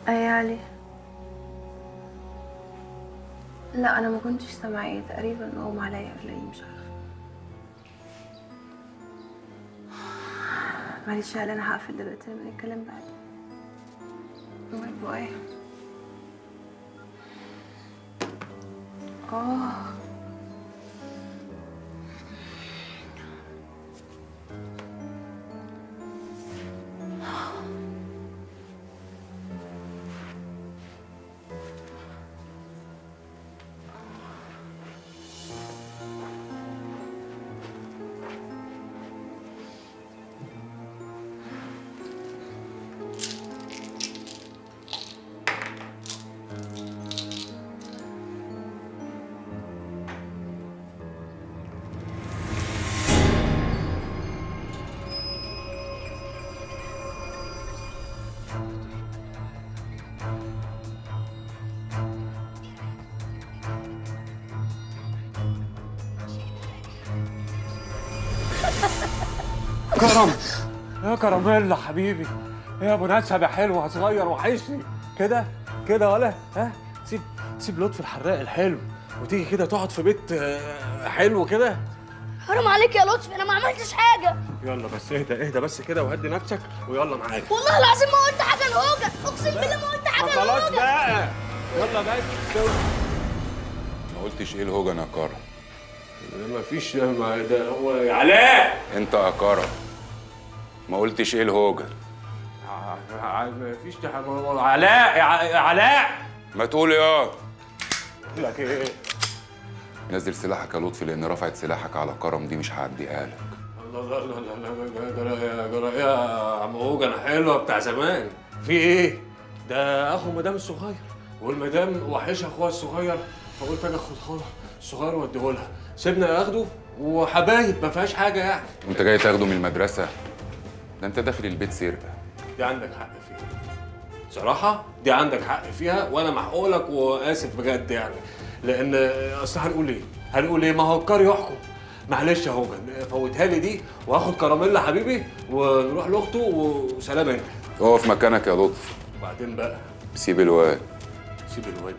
اي علي لا انا ما كنتش سامعه ايه تقريبا اغمى عليا ولا ايه مش عارفه معلش يا علي انا هقفل دلوقتي لما نتكلم بعدين باي باي اه كرم يا كراميلا حبيبي يا ابو نسب يا حلو صغير وحشني كده كده ولا ها سيب سيب لطفي الحراق الحلو وتيجي كده تقعد في بيت آه، حلو كده حرام عليك يا لطفي انا ما عملتش حاجه يلا بس اهدى اهدى بس كده وهدي نفسك ويلا معاك والله العظيم ما قلت حاجه لهوجة اقسم بالله ما قلت ما حاجه خلاص لهوجة بقى يلا بقى ما قلتش ايه الهوجن يا كرم ما فيش ما ده هو يا علاء انت يا كرم ما قلتش ايه الهوجن ما فيش ده حاجة. علاء يا ع- يا علاء ما تقول يا أقول لك ايه نزل سلاحك يا لطفي لان رفعت سلاحك على كرم دي مش هعديها لك لا لا لا لا لا جرى يا جرى يا عم هوجن حلوه بتاع زمان في ايه؟ ده اخو مدام الصغير والمدام وحشها اخوها الصغير فقلت اجي اخد اخوها الصغير واديه لها سيبنا اخده وحبايب ما فيهاش حاجه يعني وانت جاي تاخده من المدرسه ده انت داخل البيت سرقه دي عندك حق فيها صراحة دي عندك حق فيها وأنا محقولك وآسف بجد يعني لأن أصل هنقول إيه؟ هنقول إيه؟ ما هو الكار يحكم معلش يا هوجن فوتها لي دي وهاخد كراميلا حبيبي ونروح لأخته وسلام أنت اقف مكانك يا لطفي وبعدين بقى سيب الواد سيب الواد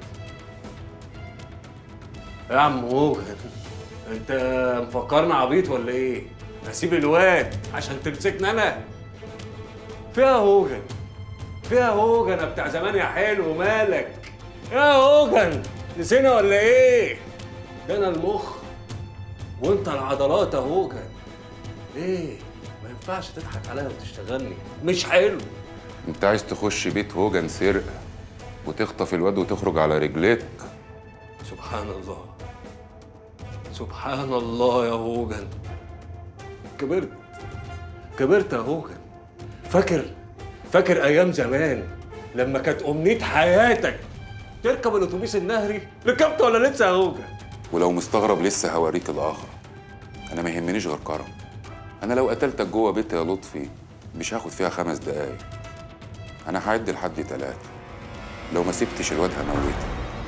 يا عم هوجن أنت مفكرنا عبيط ولا إيه؟ هسيب الواد عشان تمسكني أنا؟ فيها هوجن فيها هوجن يا بتاع زمان يا حلو مالك يا هوجن نسينا ولا ايه ده انا المخ وانت العضلات يا هوجن ايه ما ينفعش تضحك عليا وتشتغلني مش حلو انت عايز تخش بيت هوجن سرقه وتخطف الواد وتخرج على رجليك سبحان الله سبحان الله يا هوجن كبرت كبرت يا هوجن فاكر فاكر ايام زمان لما كانت امنيه حياتك تركب الاتوبيس النهري ركبت ولا لسه يا هوجن ولو مستغرب لسه هوريك الاخر انا ما يهمنيش غير كرم انا لو قتلتك جوه بيتي يا لطفي مش هاخد فيها خمس دقايق انا هعد لحد ثلاثة لو ما سبتش الواد هموتك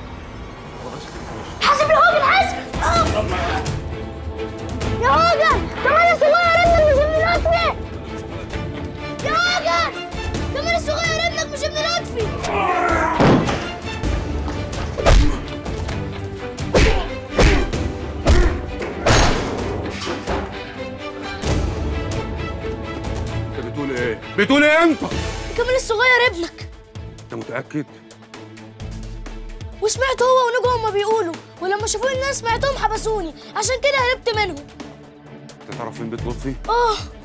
حاسب يا هوجن حاسب آه. يا هوجن كمان الصغير ابنك مش ابن لطفي يا هوجن كمان الصغير ابنك مش ابن لطفي انت بتقول ايه بتقول ايه انت كمان الصغير ابنك انت متاكد وسمعت هو ونجوى هما بيقولوا ولما شافوني الناس سمعتهم حبسوني عشان كده هربت منهم انت تعرف فين بيت لطفي اه